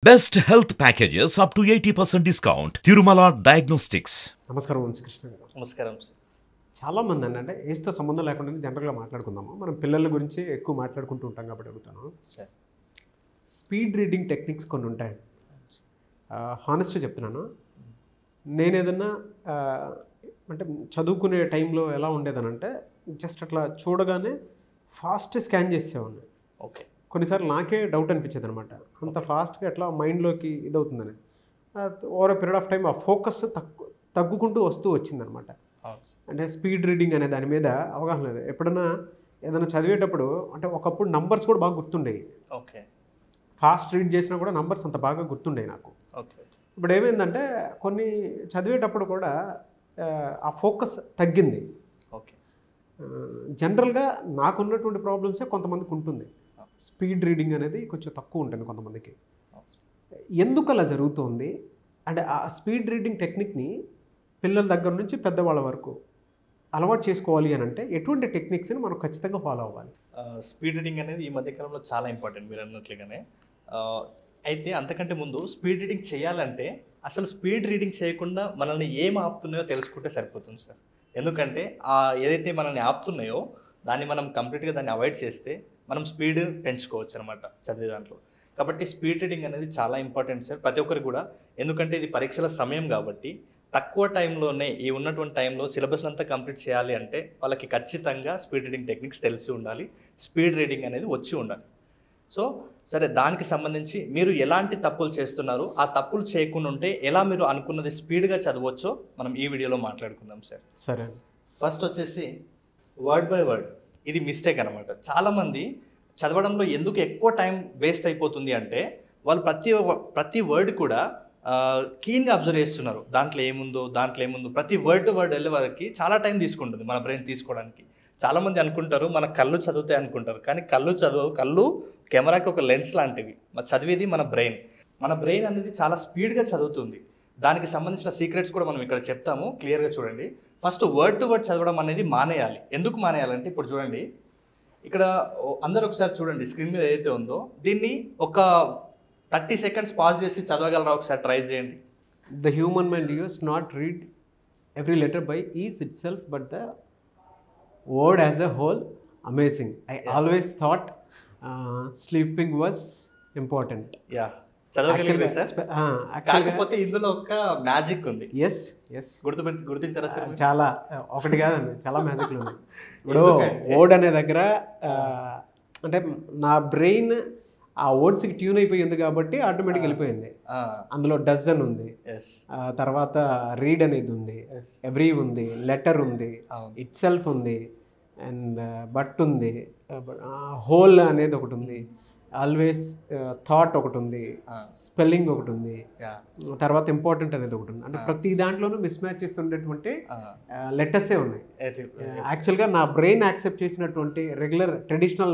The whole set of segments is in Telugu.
Best health packages up to 80% discount. Tirumala Diagnostics. నమస్కారం వంశకృష్ణ గారు నమస్కారం చాలామంది అండి అంటే ఏజ్తో సంబంధం లేకుండా జనరల్గా మాట్లాడుకుందాము మనం పిల్లల గురించి ఎక్కువ మాట్లాడుకుంటూ ఉంటాం కాబట్టి అడుగుతాను సార్ స్పీడ్ రీడింగ్ టెక్నిక్స్ కొన్ని ఉంటాయి హానెస్ట్గా చెప్తున్నాను నేను ఏదన్నా ఆ, అంటే చదువుకునే టైంలో ఎలా ఉండేదనంటే జస్ట్ అట్లా చూడగానే ఫాస్ట్ స్కాన్ చేసేవాడిని ఓకే కొన్నిసార్లు నాకే డౌట్ అనిపించేది అనమాట అంత ఫాస్ట్గా ఎట్లా మైండ్లోకి ఇదవుతుందని ఓవర్ పీరియడ్ ఆఫ్ టైం ఆ ఫోకస్ తగ్గు తగ్గుకుంటూ వస్తూ వచ్చిందనమాట అవును అంటే స్పీడ్ రీడింగ్ అనే దాని మీద అవగాహన లేదు ఎప్పుడన్నా ఏదైనా చదివేటప్పుడు అంటే ఒకప్పుడు నంబర్స్ కూడా బాగా గుర్తుండేవి ఓకే ఫాస్ట్ రీడ్ చేసినా కూడా నంబర్స్ అంత బాగా గుర్తుండేవి నాకు ఓకే ఇప్పుడు ఏమైందంటే కొన్ని చదివేటప్పుడు కూడా ఆ, ఆ ఫోకస్ తగ్గింది ఓకే జనరల్గా నాకున్నటువంటి ప్రాబ్లమ్సే కొంతమందికి ఉంటుంది స్పీడ్ రీడింగ్ అనేది కొంచెం తక్కువ ఉంటుంది కొంతమందికి ఎందుకు అలా జరుగుతుంది అంటే ఆ స్పీడ్ రీడింగ్ టెక్నిక్ని పిల్లల దగ్గర నుంచి పెద్దవాళ్ళ వరకు అలవాటు చేసుకోవాలి అని అంటే ఎటువంటి టెక్నిక్స్ని మనం ఖచ్చితంగా ఫాలో అవ్వాలి స్పీడ్ రీడింగ్ అనేది ఈ మధ్య కాలంలో చాలా ఇంపార్టెంట్ మీరు అన్నట్లుగానే ఆ, అయితే అంతకంటే ముందు స్పీడ్ రీడింగ్ చేయాలంటే అసలు స్పీడ్ రీడింగ్ చేయకుండా మనల్ని ఏం ఆపుతున్నాయో తెలుసుకుంటే సరిపోతుంది సార్ ఎందుకంటే ఆ ఏదైతే మనల్ని ఆపుతున్నాయో దాన్ని మనం కంప్లీట్గా దాన్ని అవాయిడ్ చేస్తే మనం స్పీడ్ పెంచుకోవచ్చు అనమాట చదివే దాంట్లో కాబట్టి స్పీడ్ రీడింగ్ అనేది చాలా ఇంపార్టెంట్ సార్ ప్రతి ఒక్కరికి కూడా ఎందుకంటే ఇది పరీక్షల సమయం కాబట్టి తక్కువ టైంలోనే ఈ ఉన్నటువంటి టైంలో సిలబస్ అంతా కంప్లీట్ చేయాలి అంటే వాళ్ళకి ఖచ్చితంగా స్పీడ్ రీడింగ్ టెక్నిక్స్ తెలిసి ఉండాలి స్పీడ్ రీడింగ్ అనేది వచ్చి ఉండాలి సో సరే దానికి సంబంధించి మీరు ఎలాంటి తప్పులు చేస్తున్నారు ఆ తప్పులు చేయకుండా ఉంటే ఎలా మీరు అనుకున్నది స్పీడ్గా చదవచ్చో మనం ఈ వీడియోలో మాట్లాడుకుందాం సార్ సరే ఫస్ట్ వచ్చేసి వర్డ్ బై వర్డ్ ఇది మిస్టేక్ అనమాట చాలామంది చదవడంలో ఎందుకు ఎక్కువ టైం వేస్ట్ అయిపోతుంది అంటే వాళ్ళు ప్రతి వ- ప్రతి వర్డ్ కూడా కీన్గా అబ్జర్వ్ చేస్తున్నారు దాంట్లో ఏముందో దాంట్లో ఏముందో ప్రతి వర్డ్ టు వర్డ్ వెళ్ళే వరకు చాలా టైం తీసుకుంటుంది మన బ్రెయిన్ తీసుకోవడానికి చాలామంది అనుకుంటారు మన కళ్ళు చదువుతాయి అనుకుంటారు కానీ కళ్ళు చదువు కళ్ళు కెమెరాకి ఒక లెన్స్ లాంటివి మన చదివేది మన బ్రెయిన్ మన బ్రెయిన్ అనేది చాలా స్పీడ్గా చదువుతుంది దానికి సంబంధించిన సీక్రెట్స్ కూడా మనం ఇక్కడ చెప్తాము క్లియర్గా చూడండి ఫస్ట్ వర్డ్ టు వర్డ్ చదవడం అనేది మానేయాలి ఎందుకు మానేయాలంటే ఇప్పుడు చూడండి ఇక్కడ ఓ- అందరూ ఒకసారి చూడండి స్క్రీన్ మీద ఏదైతే ఉందో దీన్ని ఒక థర్టీ సెకండ్స్ పాజ్ చేసి చదవగలరా ఒకసారి ట్రై చేయండి the human mind use not read every letter by is itself but the word as a whole amazing I always thought sleeping was important ya చదవగలిగారా సార్ కాకపోతే ఇందులో ఒక మ్యాజిక్ ఉంది ఎస్ ఎస్ గుర్తుపెట్టి గుర్తించారా సార్ మీరు? చాలా ఒకటి కాదండి చాలా మ్యాజిక్లు ఉన్నాయి ఇప్పుడు ఎందుకంటే- ఓడ్ అనే దగ్గర ఆ, అంటే నా బ్రెయిన్ ఆ ఓడ్స్కి ట్యూన్ అయిపోయింది కాబట్టి ఆటోమేటిక్ వెళ్ళిపోయింది ఆ, అందులో డజన్ ఉంది ఎస్ ఆ తర్వాత రీడ్ అనేది ఉంది ఎస్ ఎవ్రీ ఉంది లెటర్ ఉంది అవును ఇట్ సెల్ఫ్ ఉంది అండ్ బట్ ఉంది హోల్ అనేది ఒకటి ఉంది ఆల్వేస్ థాట్ ఒకటి ఉంది ఆ, స్పెల్లింగ్ ఒకటి ఉంది యా తర్వాత ఇంపార్టెంట్ అనేది ఒకటి ఉంది అంటే ప్రతి దాంట్లోనూ మిస్ మ్యాచెస్ ఉండేటువంటి ఆ, లెటర్సే ఉన్నాయి ఎరి- యాక్చువల్గా నా బ్రెయిన్ యాక్సెప్ట్ చేసినటువంటి రెగ్యులర్ ట్రెడిషనల్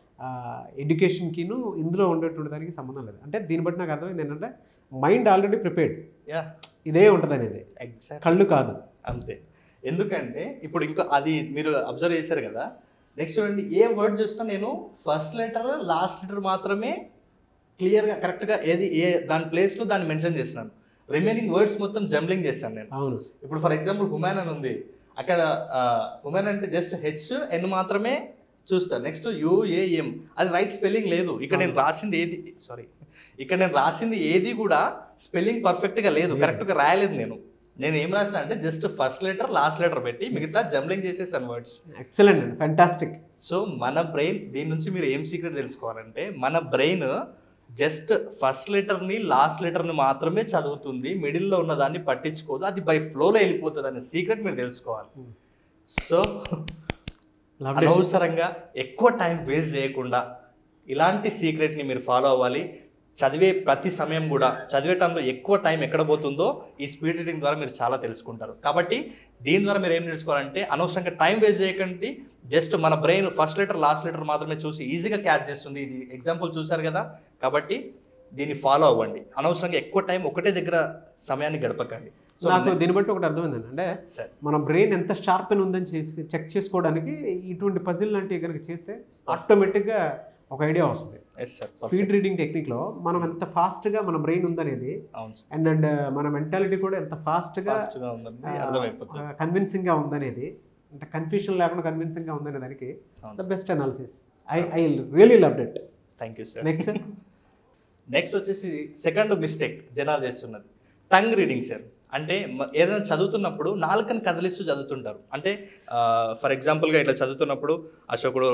ఎడ్యుకేషన్కిను ఇందులో ఉండేటువంటి దానికి సంబంధం లేదు అంటే దీన్ని బట్టి నాకు అర్థమైంది ఏంటంటే మైండ్ ఆల్రెడీ ప్రిపేర్డ్ యా ఇదే ఉంటుంది అనేది ఎగ్జాక్ట్ కళ్ళు కాదు అంతే ఎందుకంటే ఇప్పుడు ఇంకో అది మీరు అబ్జర్వ్ చేశారు కదా నెక్స్ట్ చూడండి ఏ వర్డ్ చూసినా నేను ఫస్ట్ లెటర్ లాస్ట్ లెటర్ మాత్రమే క్లియర్గా కరెక్ట్గా ఏది ఏ దాని ప్లేస్లో దాన్ని మెన్షన్ చేస్తున్నాను రిమైనింగ్ వర్డ్స్ మొత్తం జంబ్లింగ్ చేస్తాను నేను అవును ఇప్పుడు ఫర్ ఎగ్జాంపుల్ హుమాన్ అని ఉంది అక్కడ హుమాన్ అంటే జస్ట్ హెచ్ ఎన్ మాత్రమే చూస్తాను నెక్స్ట్ యుఏఎం అది రైట్ స్పెల్లింగ్ లేదు ఇక్కడ నేను రాసింది ఏది సారీ ఇక్కడ నేను రాసింది ఏది కూడా స్పెల్లింగ్ పర్ఫెక్ట్గా లేదు కరెక్ట్గా రాయలేదు నేను నేను ఏం రాసిన అంటే just first letter last letter పెట్టి మిగతా జంబ్లింగ్ చేసేసాను వర్డ్స్ ఎక్సలెంట్ అండి ఫ్యాంటాస్టిక్ సో మన బ్రెయిన్ దీని నుంచి మీరు ఏం సీక్రెట్ తెలుసుకోవాలంటే మన బ్రెయిన్ జస్ట్ ఫస్ట్ లెటర్ని లాస్ట్ లెటర్ని మాత్రమే చదువుతుంది మిడిల్లో ఉన్న దాన్ని పట్టించుకోదు అది బై ఫ్లోలో వెళ్ళిపోతుంది అనే సీక్రెట్ మీరు తెలుసుకోవాలి సో అనవసరంగా ఎక్కువ టైం వేస్ట్ చేయకుండా ఇలాంటి సీక్రెట్ని మీరు ఫాలో అవ్వాలి చదివే ప్రతి సమయం కూడా చదివే టైంలో ఎక్కువ టైం ఎక్కడ పోతుందో ఈ స్పీడ్ రీడింగ్ ద్వారా మీరు చాలా తెలుసుకుంటారు కాబట్టి దీని ద్వారా మీరు ఏం నేర్చుకోవాలంటే అనవసరంగా టైం వేస్ట్ చేయకండి జస్ట్ మన brain first letter last letter మాత్రమే చూసి ఈజీగా క్యాచ్ చేస్తుంది ఇది ఎగ్జాంపుల్ చూశారు కదా కాబట్టి దీన్ని ఫాలో అవ్వండి అనవసరంగా ఎక్కువ టైం ఒకటే దగ్గర సమయాన్ని గడపకండి సో నాకు దీన్ని బట్టి ఒకటి అర్థమైందండి అంటే సరే మన బ్రెయిన్ ఎంత షార్ప్ అని ఉందని చేసి చెక్ చేసుకోవడానికి ఇటువంటి పజిల్ లాంటివి కనుక చేస్తే ఆటోమేటిక్గా ఒక ఐడియా వస్తుంది ఎస్ సార్ స్పీడ్ రీడింగ్ టెక్నిక్లో మనం ఎంత ఫాస్ట్గా మన బ్రెయిన్ ఉందనేది అవును సార్ అండ్ అండ్ మన మెంటాలిటీ కూడా ఎంత ఫాస్ట్గా ఫాస్ట్గా ఉందండి అర్థమైపోతుంది కన్విన్సింగ్గా ఉందనేది అంటే కన్ఫ్యూషన్ లేకుండా కన్విన్సింగ్గా ఉందనే దానికి అవును the best analysis I I really love it thank you sir next next వచ్చేసి సెకండ్ మిస్టేక్ జనాలు చేస్తున్నది టంగ్ రీడింగ్ సార్ అంటే మ- ఏదైనా చదువుతున్నప్పుడు నాలుకని కదిలిస్తూ చదువుతుంటారు అంటే ఫర్ ఎగ్జాంపుల్గా ఇట్లా చదువుతున్నప్పుడు అశోకుడు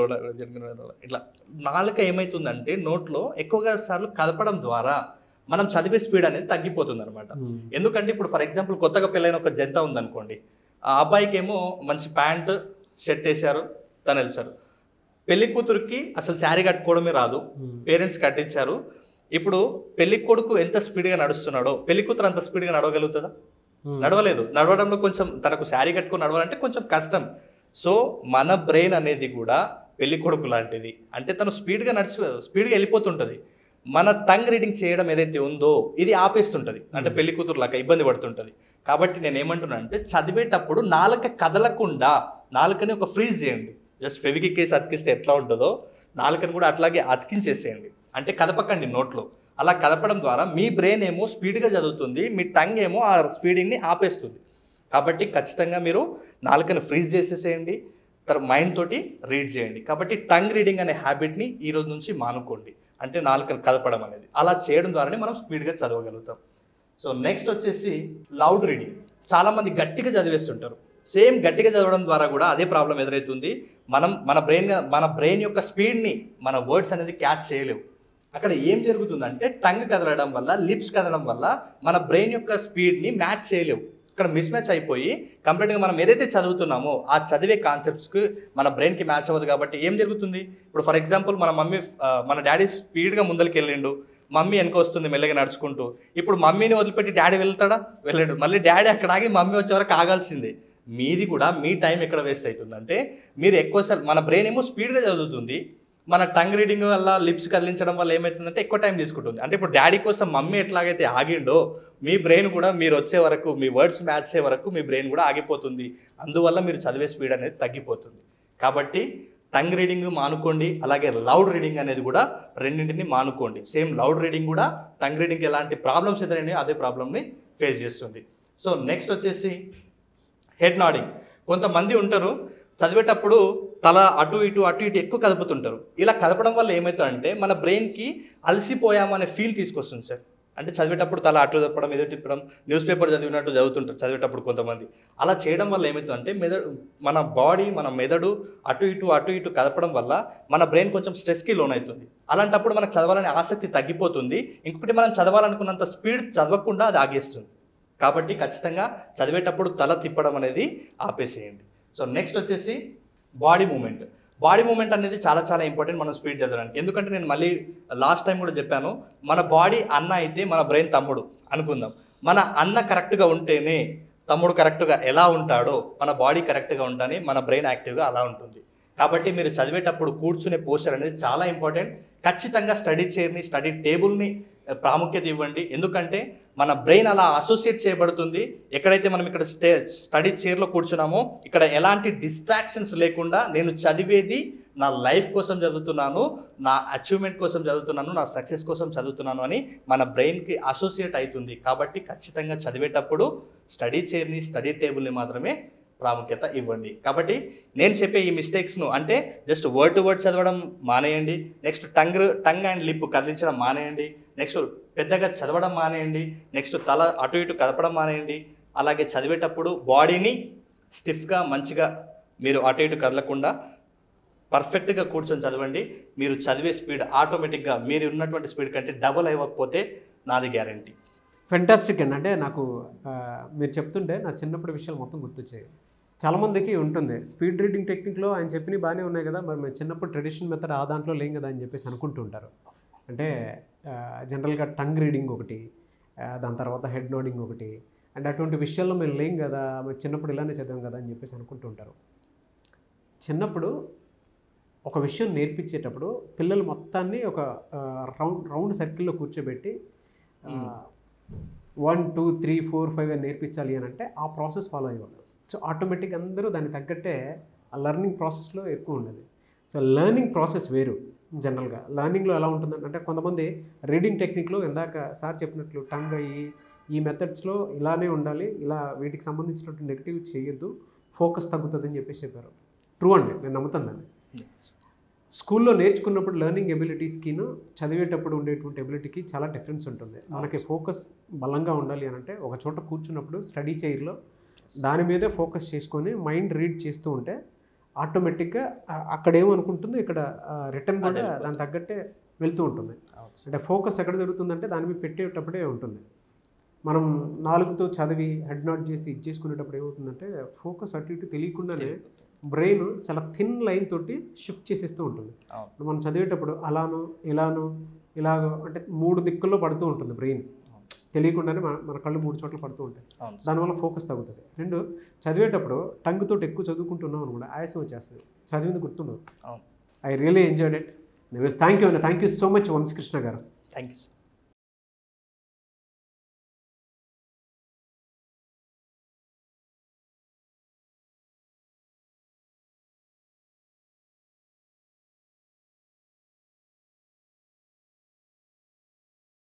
ఇట్లా నాలుక ఏమవుతుందంటే నోట్లో ఎక్కువగా సార్లు కదపడం ద్వారా మనం చదివే స్పీడ్ అనేది తగ్గిపోతుంది అనమాట ఎందుకంటే ఇప్పుడు ఫర్ ఎగ్జాంపుల్ కొత్తగా పెళ్ళైన ఒక జంట ఉందనుకోండి ఆ అబ్బాయికి ఏమో మంచి ప్యాంట్ షర్ట్ వేశారు తను వెళ్తారు పెళ్లి కూతురికి అసలు శారీ కట్టుకోవడమే రాదు పేరెంట్స్ కట్టించారు ఇప్పుడు పెళ్లి కొడుకు ఎంత స్పీడ్గా నడుస్తున్నాడో పెళ్లి కూతురు అంత స్పీడ్గా నడవగలుగుతుందా నడవలేదు నడవడంలో కొంచెం తనకు శారీ కట్టుకొని నడవాలంటే కొంచెం కష్టం సో మన బ్రెయిన్ అనేది కూడా పెళ్లి కొడుకు లాంటిది అంటే తను స్పీడ్గా నడిచి స్పీడ్గా వెళ్ళిపోతుంటుంది మన టంగ్ రీడింగ్ చేయడం ఏదైతే ఉందో ఇది ఆపేస్తుంటుంది అంటే పెళ్లి కూతురు లాగా ఇబ్బంది పడుతుంటుంది కాబట్టి నేను ఏమంటున్నా అంటే చదివేటప్పుడు నాలుక కదలకుండా నాలుకని ఒక ఫ్రీజ్ చేయండి జస్ట్ ఫెవికిక్ కేసి అతికిస్తే ఎట్లా ఉంటుందో నాలుకని కూడా అట్లాగే అతికించేసేయండి అంటే కదపకండి నోట్లో అలా కదపడం ద్వారా మీ బ్రెయిన్ ఏమో స్పీడ్గా చదువుతుంది మీ టంగ్ ఏమో ఆ స్పీడింగ్ని ఆపేస్తుంది కాబట్టి ఖచ్చితంగా మీరు నాలుకని ఫ్రీజ్ చేసేసేయండి తర్వాత మైండ్ తోటి రీడ్ చేయండి కాబట్టి టంగ్ రీడింగ్ అనే హ్యాబిట్ని ఈ రోజు నుంచి మానుకోండి అంటే నాలుకను కదపడం అనేది అలా చేయడం ద్వారానే మనం స్పీడ్గా చదవగలుగుతాం సో నెక్స్ట్ వచ్చేసి లౌడ్ రీడింగ్ చాలామంది గట్టిగా చదివేస్తుంటారు సేమ్ గట్టిగా చదవడం ద్వారా కూడా అదే ప్రాబ్లం ఎదురవుతుంది మనం మన బ్రెయిన్ మన బ్రెయిన్ యొక్క స్పీడ్ని మన వర్డ్స్ అనేది క్యాచ్ చేయలేవు అక్కడ ఏం జరుగుతుందంటే టంగ్ కదలడం వల్ల లిప్స్ కదలడం వల్ల మన బ్రెయిన్ యొక్క స్పీడ్ని మ్యాచ్ చేయలేవు ఇక్కడ మిస్ మ్యాచ్ అయిపోయి కంప్లీట్గా మనం ఏదైతే చదువుతున్నామో ఆ చదివే కాన్సెప్ట్స్కి మన బ్రెయిన్కి మ్యాచ్ అవ్వదు కాబట్టి ఏం జరుగుతుంది ఇప్పుడు ఫర్ ఎగ్జాంపుల్ మన మమ్మీ ఆ, మన డాడీ స్పీడ్గా ముందరికి వెళ్ళిండు మమ్మీ వెనక వస్తుంది మెల్లగా నడుచుకుంటూ ఇప్పుడు మమ్మీని వదిలిపెట్టి డాడీ వెళ్తాడా వెళ్ళాడు మళ్ళీ డాడీ అక్కడ ఆగి మమ్మీ వచ్చే వరకు ఆగాల్సిందే మీది కూడా మీ టైం ఎక్కడ వేస్ట్ అవుతుంది అంటే మీరు ఎక్కువ మన బ్రెయిన్ ఏమో స్పీడ్గా చదువుతుంది మన టంగ్ రీడింగ్ వల్ల లిప్స్ కదిలించడం వల్ల ఏమవుతుందంటే ఎక్కువ టైం తీసుకుంటుంది అంటే ఇప్పుడు డాడీ కోసం మమ్మీ ఎట్లాగైతే ఆగిండో మీ బ్రెయిన్ కూడా మీరు వచ్చే వరకు మీ వర్డ్స్ మ్యాచ్ అయ్యే వరకు మీ బ్రెయిన్ కూడా ఆగిపోతుంది అందువల్ల మీరు చదివే స్పీడ్ అనేది తగ్గిపోతుంది కాబట్టి టంగ్ రీడింగ్ మానుకోండి అలాగే లౌడ్ రీడింగ్ అనేది కూడా రెండింటిని మానుకోండి సేమ్ లౌడ్ రీడింగ్ కూడా టంగ్ రీడింగ్ ఎలాంటి ప్రాబ్లమ్స్ ఎదురైనాయో అదే ప్రాబ్లమ్ని ఫేస్ చేస్తుంది సో నెక్స్ట్ వచ్చేసి హెడ్ నాడింగ్ కొంతమంది ఉంటారు చదివేటప్పుడు తల అటు ఇటు అటు ఇటు ఎక్కువ కదుపుతుంటారు ఇలా కదపడం వల్ల ఏమవుతుందంటే మన బ్రెయిన్కి అలసిపోయామనే ఫీల్ తీసుకొస్తుంది సార్ అంటే చదివేటప్పుడు తల అటు తిప్పడం ఎదురు తిప్పడం న్యూస్ పేపర్ చదివినట్టు చదువుతుంటారు చదివేటప్పుడు కొంతమంది అలా చేయడం వల్ల ఏమవుతుందంటే మెదడు మన బాడీ మన మెదడు అటు ఇటు అటు ఇటు కదపడం వల్ల మన బ్రెయిన్ కొంచెం స్ట్రెస్కి లోన్ అవుతుంది అలాంటప్పుడు మనకు చదవాలనే ఆసక్తి తగ్గిపోతుంది ఇంకొకటి మనం చదవాలనుకున్నంత స్పీడ్ చదవకుండా అది ఆగేస్తుంది కాబట్టి ఖచ్చితంగా చదివేటప్పుడు తల తిప్పడం అనేది ఆపేసేయండి సో నెక్స్ట్ వచ్చేసి బాడీ మూమెంట్ బాడీ మూమెంట్ అనేది చాలా చాలా ఇంపార్టెంట్ మనం స్పీడ్ చదవడానికి ఎందుకంటే నేను మళ్ళీ లాస్ట్ టైం కూడా చెప్పాను మన బాడీ అన్న అయితే మన బ్రెయిన్ తమ్ముడు అనుకుందాం మన అన్న కరెక్ట్గా ఉంటేనే తమ్ముడు కరెక్ట్గా ఎలా ఉంటాడో మన బాడీ కరెక్ట్గా ఉంటేనే మన బ్రెయిన్ యాక్టివ్గా అలా ఉంటుంది కాబట్టి మీరు చదివేటప్పుడు కూర్చునే పోస్టర్ అనేది చాలా ఇంపార్టెంట్ ఖచ్చితంగా స్టడీ చైర్ని స్టడీ టేబుల్ని ప్రాముఖ్యత ఇవ్వండి ఎందుకంటే మన బ్రెయిన్ అలా అసోసియేట్ చేయబడుతుంది ఎక్కడైతే మనం ఇక్కడ స్టే స్టడీ చైర్లో కూర్చున్నామో ఇక్కడ ఎలాంటి డిస్ట్రాక్షన్స్ లేకుండా నేను చదివేది నా లైఫ్ కోసం చదువుతున్నాను నా అచీవ్మెంట్ కోసం చదువుతున్నాను నా సక్సెస్ కోసం చదువుతున్నాను అని మన బ్రెయిన్కి అసోసియేట్ అవుతుంది కాబట్టి ఖచ్చితంగా చదివేటప్పుడు స్టడీ చైర్ని స్టడీ టేబుల్ని మాత్రమే ప్రాముఖ్యత ఇవ్వండి కాబట్టి నేను చెప్పే ఈ మిస్టేక్స్ను అంటే జస్ట్ వర్డ్ టు వర్డ్ చదవడం మానేయండి next tongue tongue and lip కదిలించడం మానేయండి నెక్స్ట్ పెద్దగా చదవడం మానేయండి నెక్స్ట్ తల అటు ఇటు కదపడం మానేయండి అలాగే చదివేటప్పుడు బాడీని స్టిఫ్గా మంచిగా మీరు అటు ఇటు కదలకుండా పర్ఫెక్ట్గా కూర్చొని చదవండి మీరు చదివే స్పీడ్ ఆటోమేటిక్గా మీరు ఉన్నటువంటి స్పీడ్ కంటే డబుల్ అవ్వకపోతే నాది గ్యారంటీ ఫెంటాస్టిక్ అండి అంటే నాకు ఆ, మీరు చెప్తుంటే నా చిన్నప్పటి విషయాలు మొత్తం గుర్తొచ్చాయి చాలామందికి ఉంటుంది స్పీడ్ రీడింగ్ టెక్నిక్లో ఆయన చెప్పినవి బాగానే ఉన్నాయి కదా మరి మేము చిన్నప్పుడు ట్రెడిషనల్ మెథడ్ ఆ దాంట్లో లేం కదా అని చెప్పేసి అనుకుంటూ ఉంటారు అంటే జనరల్గా టంగ్ రీడింగ్ ఒకటి ఆ, దాని తర్వాత హెడ్ నోడింగ్ ఒకటి అండ్ అటువంటి విషయాల్లో మేము లేం కదా మేము చిన్నప్పుడు ఇలానే చదివాం కదా అని చెప్పేసి అనుకుంటూ ఉంటారు చిన్నప్పుడు ఒక విషయం నేర్పించేటప్పుడు పిల్లలు మొత్తాన్ని ఒక ఆ, రౌండ్ రౌండ్ సర్కిల్లో కూర్చోబెట్టి one two three four five అని నేర్పించాలి అని అంటే ఆ ప్రాసెస్ ఫాలో అయ్యేవాళ్ళు సో ఆటోమేటిక్ అందరూ దానికి తగ్గట్టే ఆ లెర్నింగ్ ప్రాసెస్లో ఎక్కువ ఉండేది సో లెర్నింగ్ ప్రాసెస్ వేరు జనరల్గా లర్నింగ్లో ఎలా ఉంటుందంటే అంటే కొంతమంది రీడింగ్ టెక్నిక్లో ఇందాక సార్ చెప్పినట్లు టంగ్ ఈ ఈ మెథడ్స్లో ఇలానే ఉండాలి ఇలా వీటికి సంబంధించినటువంటి నెగిటివ్ చేయొద్దు ఫోకస్ తగ్గుతుంది అని చెప్పేసి చెప్పారు ట్రూ అండి నేను నమ్ముతాను దాన్ని స్కూల్లో నేర్చుకున్నప్పుడు లెర్నింగ్ ఎబిలిటీస్కిను చదివేటప్పుడు ఉండేటువంటి ఎబిలిటీకి చాలా డిఫరెన్స్ ఉంటుంది మనకి ఫోకస్ బలంగా ఉండాలి అని అంటే ఒక చోట కూర్చున్నప్పుడు స్టడీ చైర్లో దాని మీదే ఫోకస్ చేసుకొని మైండ్ రీడ్ చేస్తూ ఉంటే ఆటోమేటిక్గా అక్కడ ఏమనుకుంటుందో ఇక్కడ రిటర్న్ కూడా అదే దాని తగ్గట్టే వెళ్తూ ఉంటుంది అంటే ఫోకస్ ఎక్కడ జరుగుతుందంటే దాని మీద పెట్టేటప్పుడే ఉంటుంది మనం నాలుగుతో చదివి హెడ్ నాట్ చేసి ఇది చేసుకునేటప్పుడు ఏమవుతుందంటే ఫోకస్ అటు ఇటు తెలియకుండానే బ్రెయిన్ చాలా థిన్ లైన్ తోటి షిఫ్ట్ చేసేస్తూ ఉంటుంది అవును. మనం చదివేటప్పుడు అలాను ఇలాను ఇలాగో అంటే మూడు దిక్కుల్లో పడుతూ ఉంటుంది బ్రెయిన్ తెలియకుండానే మన మన కళ్ళు మూడు చోట్ల పడుతూ ఉంటాయి అవును సార్. దానివల్ల ఫోకస్ తగ్గుతుంది రెండు చదివేటప్పుడు టంగ్ తోటి ఎక్కువ చదువుకుంటున్నాం అనుకోండి ఆయాసం వచ్చేస్తుంది చదివింది గుర్తుండదు అవును I really enjoyed it thank you అన్న thank you so much Vamsikrishna గారు థ్యాంక్ యూ సార్